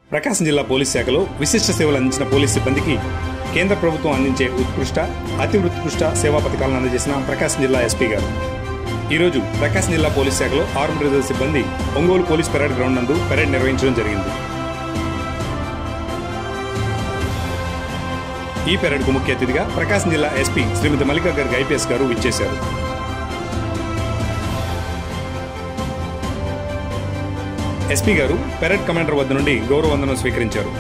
ప్రకాశం జిల్లా పోలీస్ శాఖలో విశిష్ట సేవలు అందించిన పోలీస్ సిబ్బందికి కేంద్ర ప్రభుత్వం అందించే ఉత్కృష్ట అతి ఉత్కృష్ట సేవా పథకాలను అందజేసిన ప్రకాశం జిల్లా ఎస్పీ గారు ఈరోజు ప్రకాశం జిల్లా పోలీస్ శాఖలో ఆర్మ్ రిజర్వ్ సిబ్బంది ఒంగోలు పోలీస్ పెరేడ్ గ్రౌండ్ నందు పెరేడ్ నిర్వహించడం జరిగింది ఈ పెరేడ్కు ముఖ్య అతిథిగా ప్రకాశం జిల్లా ఎస్పీ శ్రీమతి మల్లికా గర్గ్ ఐపీఎస్ గారు విచ్చేశారు ఎస్పీ గారు పెరేడ్ కమాండర్ వద్ద నుండి గౌరవ వందనం స్వీకరించారు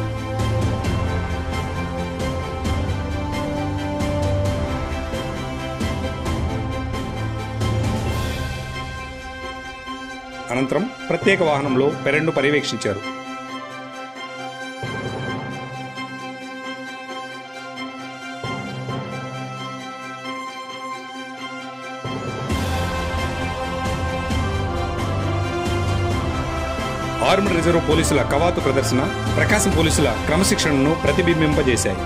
అనంతరం ప్రత్యేక వాహనంలో పెరెడ్ను పర్యవేక్షించారు ఆర్మ్డ్ రిజర్వ్ పోలీసుల కవాతు ప్రదర్శన ప్రకాశం పోలీసుల క్రమశిక్షణను ప్రతిబింబింపజేశాయి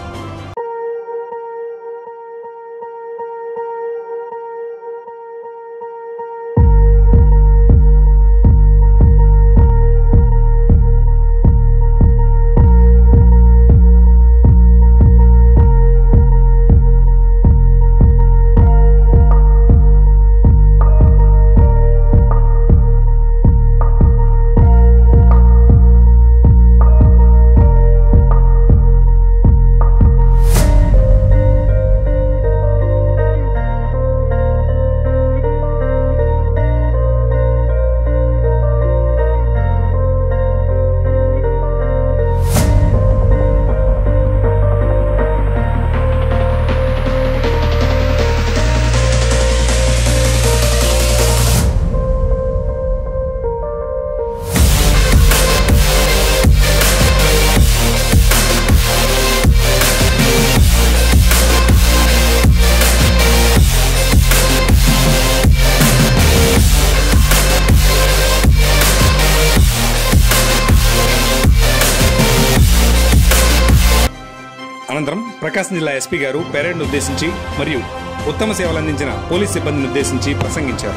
అనంతరం ప్రకాశం జిల్లా ఎస్పీ గారు పెరేడ్ను ఉద్దేశించి మరియు ఉత్తమ సేవలు అందించిన పోలీస్ సిబ్బందిని ఉద్దేశించి ప్రసంగించారు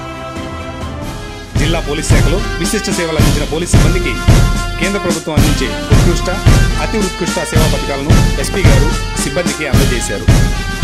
జిల్లా పోలీస్ శాఖలో విశిష్ట సేవలు అందించిన పోలీస్ సిబ్బందికి కేంద్ర ప్రభుత్వం అందించే ఉత్కృష్ట అతి ఉత్కృష్ట సేవా పథకాలను ఎస్పీ గారు సిబ్బందికి అందజేశారు